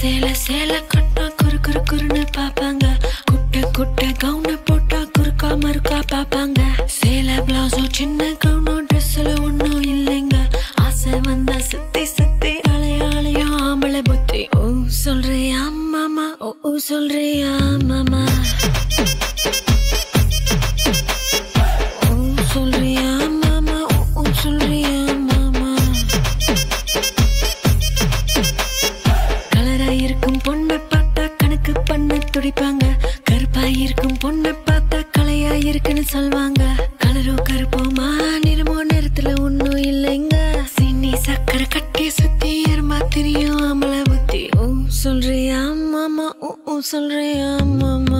சேல சேல கட்டா குறு குறு குறுன்னு பாப்பாங்க குட்ட குட்ட கவுன போட்டா குறுக்கா மறுக்கா பாப்பாங்க சேல பிளவுஸும் சின்ன கவுனும் ட்ரெஸ்ல ஒண்ணும் இல்லைங்க ஆசை வந்தா சுத்தி சுத்தி அலைய அலையும் ஆம்பளை புத்தி ஓ சொல்றியா மாமா ஓ ஓ சொல்றியா மாமா ஓ சொல்றியா மாமா ஓ ஓ சொல்றியா மாமா கலரா இருக்கும் பொண்ணை பார்த்தா கணக்கு பண்ண துடிப்பாங்க கருப்பா இருக்கும் பொண்ணை பார்த்தா கலையா இருக்குன்னு சொல்வாங்க கலரோ கருப்போமா நிறமோ நிறத்துல ஒண்ணும் இல்லைங்க சின்னி சக்கரை கட்டி சுத்தி எருமா தெரியும் அமல புத்தி ஓ சொல்றியா மாமா ஓ ஓ சொல்றியா மாமா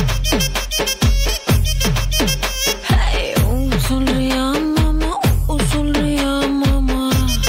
ஹே, ஓ சொல்றியா மாமா ஓ ஓ சொல்றியா மாமா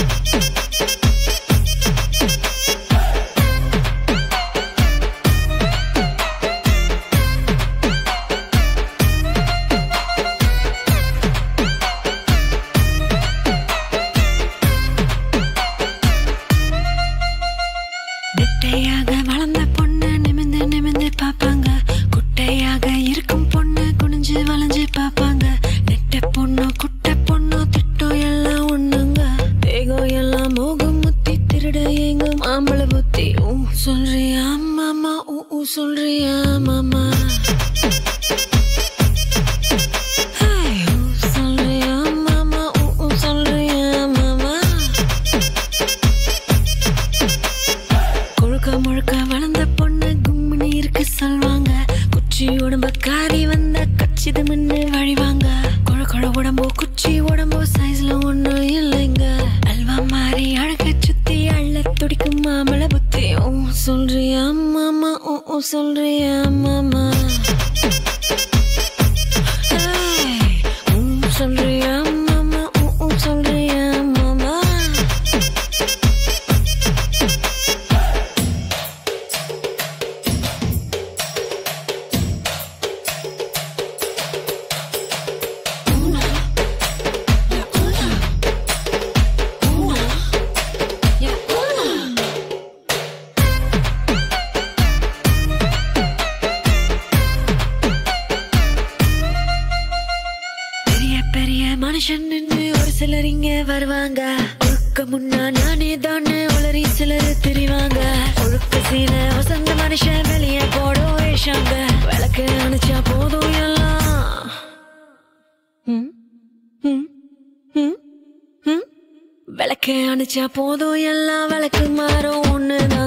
நெட்டையாக வளர்ந்த பொண்ணு நிமிந்து நிமிந்து பாப்பாங்க குட்டையாக இருக்கும் பொண்ணு குனிஞ்சு வளைஞ்சு பாப்பாங்க நெட்ட பொண்ணு குட்டை பொண்ணு திட்டம் எல்லாம் ஒண்ணுங்க தேகம் எல்லாம் மோகம் முத்தி திருட எங்கும் ஆம்பளை புத்தி ஊ சொல்றியா மாமா ஊ ஊ சொல்றியா மாமா ஹே, ஊ சொல்றியா மாமா ஊ ஊ சொல்றியா மாமா கொழுக்க முழுக்க வளர்ந்த பொண்ணு கும்முன்னு இருக்கு சொல்வாங்க குச்சி உடம்ப காரி வந்த கச்சிது முன்னு வழிவாங்க கொழ கொழ உடம்போ குச்சி உடம்போ சைஸ்ல ஒண்ணும் இல்லைங்க அல்வா மாறி அழக சுத்தி அள்ள துடிக்கும் மாமள புத்தி ஓ சொல்றியா மாமா ஓ ஓ சொல்றியா மாமா ஏய், ஊ சொல்றியா மாமா ஓ ஓ சொல்றியா மாமா பெரிய பெரிய மனுஷன் நின்னு ஒரு சிலர் இங்க வருவாங்க ஒழுக்க முன்னா நானே தானே உளறி சிலர் திரிவாங்க ஒழுக்க சீல வசந்த மனுஷன் வெளியே போடும் வேஷாங்க விளக்கு அணைச்சா போதும் எல்லாம் ம், ம், ம், ம். விளக்கு அணைச்சா போதும் எல்லாம் விளக்கு மாறும் ஒண்ணுதான்